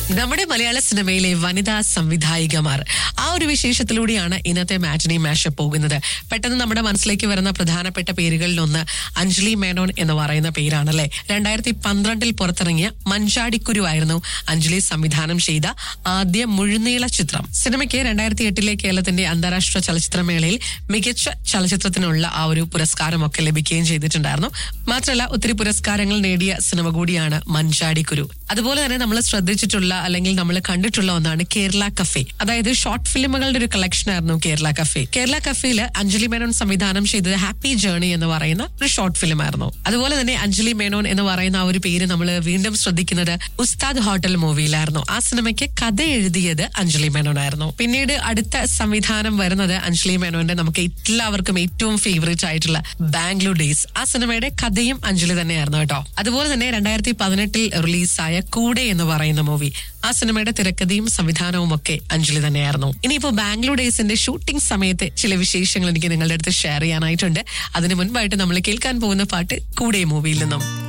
നമ്മുടെ മലയാള സിനിമയിലെ വനിതാ സംവിധായികമാർ ആ ഒരു വിശേഷത്തിലൂടെയാണ് ഇന്നത്തെ മാറ്റിനി മാഷ് പോകുന്നത് പെട്ടെന്ന് നമ്മുടെ മനസ്സിലേക്ക് വരുന്ന പ്രധാനപ്പെട്ട പേരുകളിലൊന്ന് അഞ്ജലി മേനോൻ എന്ന് പറയുന്ന പേരാണല്ലേ രണ്ടായിരത്തി പന്ത്രണ്ടിൽ പുറത്തിറങ്ങിയ മഞ്ചാടിക്കുരു ആയിരുന്നു അഞ്ജലി സംവിധാനം ചെയ്ത ആദ്യ മുഴുനീള ചിത്രം സിനിമയ്ക്ക് രണ്ടായിരത്തി എട്ടിലെ കേരളത്തിന്റെ അന്താരാഷ്ട്ര ചലച്ചിത്രമേളയിൽ മികച്ച ചലച്ചിത്രത്തിനുള്ള ആ ഒരു പുരസ്കാരമൊക്കെ ലഭിക്കുകയും ചെയ്തിട്ടുണ്ടായിരുന്നു മാത്രമല്ല ഒത്തിരി പുരസ്കാരങ്ങൾ നേടിയ സിനിമ കൂടിയാണ് മഞ്ചാടിക്കുരു അതുപോലെ തന്നെ നമ്മൾ ശ്രദ്ധിച്ചിട്ടുള്ള അല്ലെങ്കിൽ നമ്മൾ കണ്ടിട്ടുള്ള ഒന്നാണ് കേരള കഫേ അതായത് ഷോർട്ട് ഫിലിമുകളുടെ ഒരു കളക്ഷൻ ആയിരുന്നു കേരള കഫേ കേരള കഫേയിൽ അഞ്ജലി മേനോൻ സംവിധാനം ചെയ്തത് ഹാപ്പി ജേർണി എന്ന് പറയുന്ന ഒരു ഷോർട്ട് ഫിലിം ആയിരുന്നു അതുപോലെ തന്നെ അഞ്ജലി മേനോൻ എന്ന് പറയുന്ന ആ ഒരു പേര് നമ്മൾ വീണ്ടും ശ്രദ്ധിക്കുന്നത് ഉസ്താദ് ഹോട്ടൽ മൂവിയിലായിരുന്നു ആ സിനിമയ്ക്ക് കഥ എഴുതിയത് അഞ്ജലി മേനോൻ ആയിരുന്നു പിന്നീട് അടുത്ത സംവിധാനം വരുന്നത് അഞ്ജലി മേനോന്റെ നമുക്ക് എല്ലാവർക്കും ഏറ്റവും ഫേവറേറ്റ് ആയിട്ടുള്ള ബാംഗ്ലൂർ ഡേയ്സ് ആ സിനിമയുടെ കഥയും അഞ്ജലി തന്നെയായിരുന്നു കേട്ടോ അതുപോലെ തന്നെ രണ്ടായിരത്തി പതിനെട്ടിൽ റിലീസായ കൂടെ എന്ന് പറയുന്ന മൂവി ആ സിനിമയുടെ തിരക്കഥയും സംവിധാനവും ഒക്കെ അഞ്ജലി തന്നെയായിരുന്നു ഇനിയിപ്പോ ബാംഗ്ലൂർ ഡേയ്സിന്റെ ഷൂട്ടിംഗ് സമയത്ത് ചില വിശേഷങ്ങൾ എനിക്ക് നിങ്ങളുടെ അടുത്ത് ഷെയർ ചെയ്യാനായിട്ടുണ്ട് അതിനു മുൻപായിട്ട് നമ്മൾ കേൾക്കാൻ പോകുന്ന പാട്ട് കൂടെ മൂവിയിൽ നിന്നും